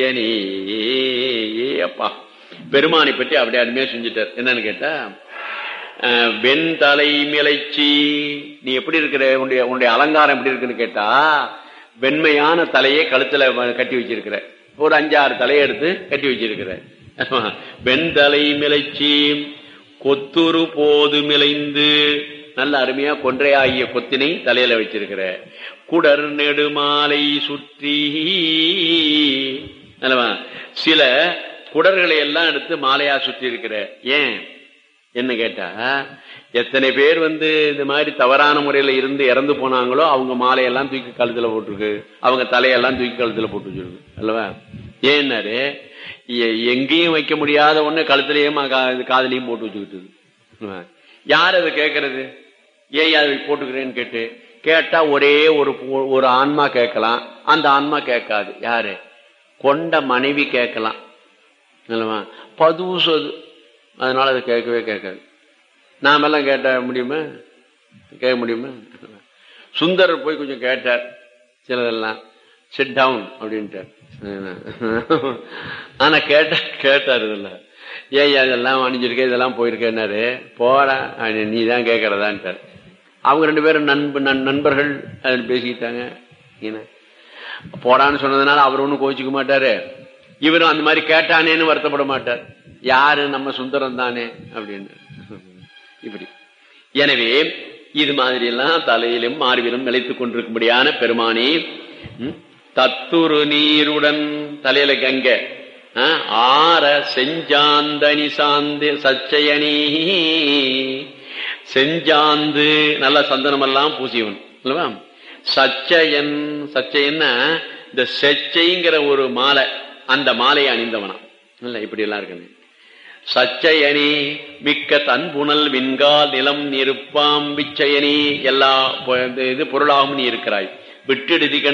ஏனே அப்பா பெருமானை பற்றி அப்படியே அருமையா செஞ்சுட்டார் என்னன்னு கேட்டா அஹ், வெண்தலை மிளைச்சி நீ எப்படி இருக்கிற உன்னுடைய உன்னுடைய அலங்காரம் எப்படி இருக்குன்னு கேட்டா வெண்மையான தலையை கழுத்துல வ- கட்டி வச்சிருக்கிற ஒரு அஞ்சாறு தலையை எடுத்து கட்டி வச்சிருக்கிற வெண்தலை மிளைச்சி கொத்துரு போது மிளைந்து நல்ல அருமையா கொன்றையாகிய கொத்தினை தலையில வச்சிருக்கிற குடர் நெடுமாலை சுற்றி அல்லவா சில குடர்களை எல்லாம் எடுத்து மாலையா சுற்றி இருக்கிற ஏன் என்ன கேட்டா எத்தனை பேர் வந்து இந்த மாதிரி தவறான முறையில இருந்து இறந்து போனாங்களோ அவங்க மாலையெல்லாம் தூக்கி கழுத்துல போட்டிருக்கு அவங்க தலையெல்லாம் தூக்கி கழுத்துல போட்டு வச்சிருக்கு அல்லவா ஏன்னாரு எ- எங்கேயும் வைக்க முடியாத ஒண்ணு கழுத்துலயும் கா- காதுலயும் போட்டு வச்சுக்கிட்டு யார் அதை கேட்கறது ஏன் அதை போட்டுக்கிறேன்னு கேட்டு கேட்டா ஒரே ஒரு பு- ஒரு ஆன்மா கேட்கலாம் அந்த ஆன்மா கேட்காது யாரு கொண்ட மனைவி கேட்கலாம் இல்லவா பதுசு அது அதனால அதை கேட்கவே கேட்காது நாமெல்லாம் கேட்ட முடியுமா கேட்க முடியுமா சுந்தரர் போய் கொஞ்சம் கேட்டார் சிலதெல்லாம் சிட் டவுன் அப்படின்ட்டார் ஆனா கேட்ட கேட்டார் இதெல்லாம் ஏய் அதெல்லாம் அணிஞ்சிருக்க இதெல்லாம் போயிருக்கேன்னாரு போடா நீ தான் கேட்கறதான்ட்டார் அவங்க ரெண்டு பேரும் நண்ப நண்- நண்பர்கள் அதில் பேசிக்கிட்டாங்க என்ன போடான்னு சொன்னதுனால அவர் ஒன்றும் கோச்சிக்க மாட்டாரு இவரும் அந்த மாதிரி கேட்டானேன்னு வருத்தப்பட மாட்டார் யாரு நம்ம சுந்தரம் தானே அப்படின்னு இப்படி எனவே இது மாதிரி எல்லாம் தலையிலும் மார்பிலும் நிலைத்துக் கொண்டிருக்கும்படியான பெருமானே ம், தத்துரு நீருடன் தலையில கங்க ஆ, ஆர செஞ்சாந்தனி சாந்து சச்சயனி செஞ்சாந்து நல்ல சந்தனம் எல்லாம் பூசியவன் அல்லவா சச்சயன் சச்சயன்னா இந்த செச்சைங்கிற ஒரு மாலை அந்த மாலையை அணிந்தவனா இல்ல இப்படி எல்லாம் இருக்கு சச்சயனி மிக்க தன்புணல் விண்கால் நிலம் நெருப்பாம் விச்சயனி எல்லா பொ- இது பொருளாகும் நீ இருக்கிறாய் விட்டெடுதி